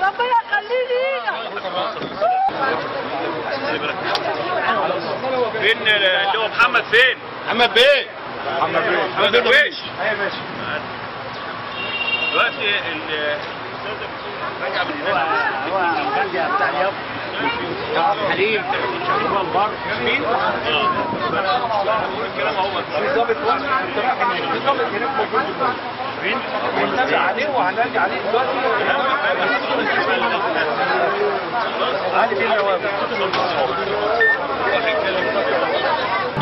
ربنا يخليه لينا فين اللي هو محمد فين؟ محمد بيه محمد محمد بيه درويش ايوه ماشي دلوقتي ال- راجع من هناك هو كان بتاع اليوم حليم هو البر مين؟ اه بقول الكلام اهو في ضابط واحد راح هناك في ضابط هناك موجود فين؟ هننادي عليه وهننادي عليه دلوقتي علي بيه النواب